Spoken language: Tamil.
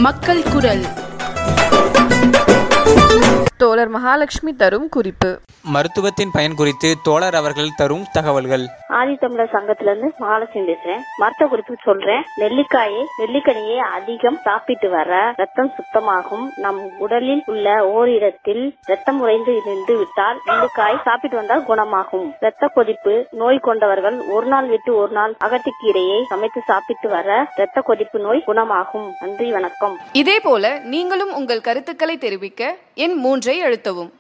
மக்கள் குரல் தோழர் மகாலட்சுமி தரும் குறிப்பு மருத்துவத்தின் பயன் குறித்து தோழர் அவர்கள் தரும் தகவல்கள் ஆதித்தமிழர் சங்கத்துல இருந்து மகாலட்சுமி பேசுறேன் மருத்துவ குறிப்பு சொல்றேன் நெல்லிக்காயை நெல்லிக்கனியை அதிகம் சாப்பிட்டு வர ரத்தம் சுத்தமாகும் நம் உடலில் உள்ள ஓரிடத்தில் ரத்தம் உறைந்து நின்று விட்டால் நெல்லிக்காய் சாப்பிட்டு வந்தால் குணமாகும் ரத்த கொதிப்பு நோய் கொண்டவர்கள் ஒரு நாள் விட்டு ஒரு நாள் அகத்திக்கீரையை சமைத்து சாப்பிட்டு வர ரத்த கொதிப்பு நோய் குணமாகும் நன்றி வணக்கம் இதேபோல நீங்களும் உங்கள் கருத்துக்களை தெரிவிக்க எண் மூன்றை அழுத்தவும்